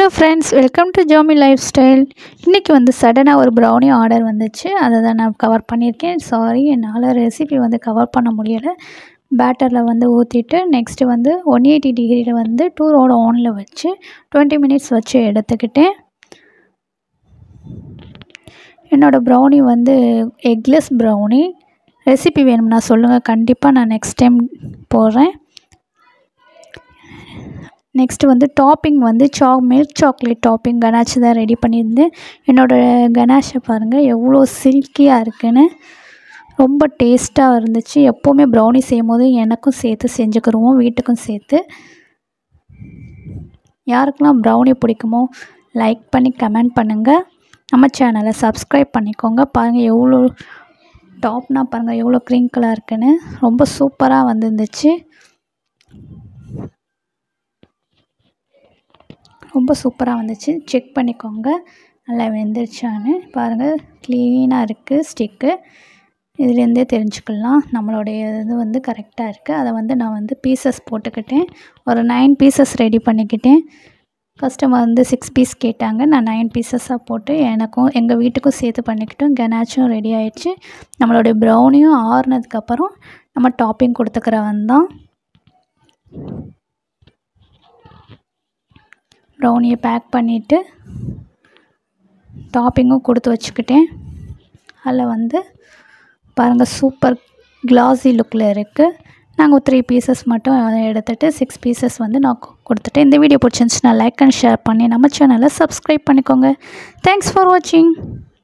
hello friends welcome to Jomi lifestyle இன்றைக்கி வந்து சடனாக ஒரு ப்ரௌனி ஆர்டர் வந்துச்சு அதை தான் நான் கவர் பண்ணியிருக்கேன் சாரி என்னால் ரெசிபி வந்து கவர் பண்ண முடியலை பேட்டரில் வந்து ஊற்றிட்டு நெக்ஸ்ட்டு வந்து ஒன் எயிட்டி டிகிரியில் வந்து டூரோட ஓனில் வச்சு டுவெண்ட்டி மினிட்ஸ் வச்சு எடுத்துக்கிட்டேன் என்னோடய ப்ரௌனி வந்து எக்லெஸ் ப்ரௌனி ரெசிபி வேணும்னா சொல்லுங்கள் கண்டிப்பாக நான் நெக்ஸ்ட் டைம் போடுறேன் நெக்ஸ்ட்டு வந்து டாப்பிங் வந்து சா மில்க் சாக்லேட் டாப்பிங் கனாச்சு தான் ரெடி பண்ணியிருந்தேன் என்னோடய கனாஷை பாருங்கள் எவ்வளோ சில்கியாக இருக்குன்னு ரொம்ப டேஸ்ட்டாக இருந்துச்சு எப்போவுமே ப்ரௌனி செய்யும் போது எனக்கும் சேர்த்து செஞ்சுக்கிருவோம் வீட்டுக்கும் சேர்த்து யாருக்கெல்லாம் ப்ரௌனி பிடிக்குமோ லைக் பண்ணி கமெண்ட் பண்ணுங்கள் நம்ம சேனலை சப்ஸ்கிரைப் பண்ணிக்கோங்க பாருங்கள் எவ்வளோ டாப்னா பாருங்கள் எவ்வளோ க்ரிங்கிளாக இருக்குன்னு ரொம்ப சூப்பராக வந்துருந்துச்சு ரொம்ப சூப்பராக வந்துச்சு செக் பண்ணிக்கோங்க நல்லா வெந்துருச்சான்னு பாருங்கள் க்ளீனாக இருக்குது ஸ்டிக்கு இதுலேருந்தே தெரிஞ்சுக்கலாம் நம்மளுடைய இது வந்து கரெக்டாக இருக்குது அதை வந்து நான் வந்து பீசஸ் போட்டுக்கிட்டேன் ஒரு நைன் பீசஸ் ரெடி பண்ணிக்கிட்டேன் கஸ்டமர் வந்து சிக்ஸ் பீஸ் கேட்டாங்க நான் நைன் பீசஸாக போட்டு எனக்கும் எங்கள் வீட்டுக்கும் சேர்த்து பண்ணிக்கிட்டோம் கெனாச்சும் ரெடி ஆயிடுச்சு நம்மளுடைய ப்ரௌனியும் ஆறுனதுக்கப்புறம் நம்ம டாப்பிங் கொடுத்துக்கிறவன் தான் ப்ரௌனியை பேக் பண்ணிவிட்டு டாப்பிங்கும் கொடுத்து வச்சுக்கிட்டேன் அதில் வந்து பாருங்கள் சூப்பர் கிளாஸி லுக்கில் இருக்குது நாங்கள் த்ரீ பீசஸ் மட்டும் எடுத்துகிட்டு சிக்ஸ் பீசஸ் வந்து நான் கொடுத்துட்டேன் இந்த வீடியோ பிடிச்சிருந்துச்சுன்னா லைக் அண்ட் ஷேர் பண்ணி நம்ம சேனலை சப்ஸ்கிரைப் பண்ணிக்கோங்க தேங்க்ஸ் ஃபார் வாட்சிங்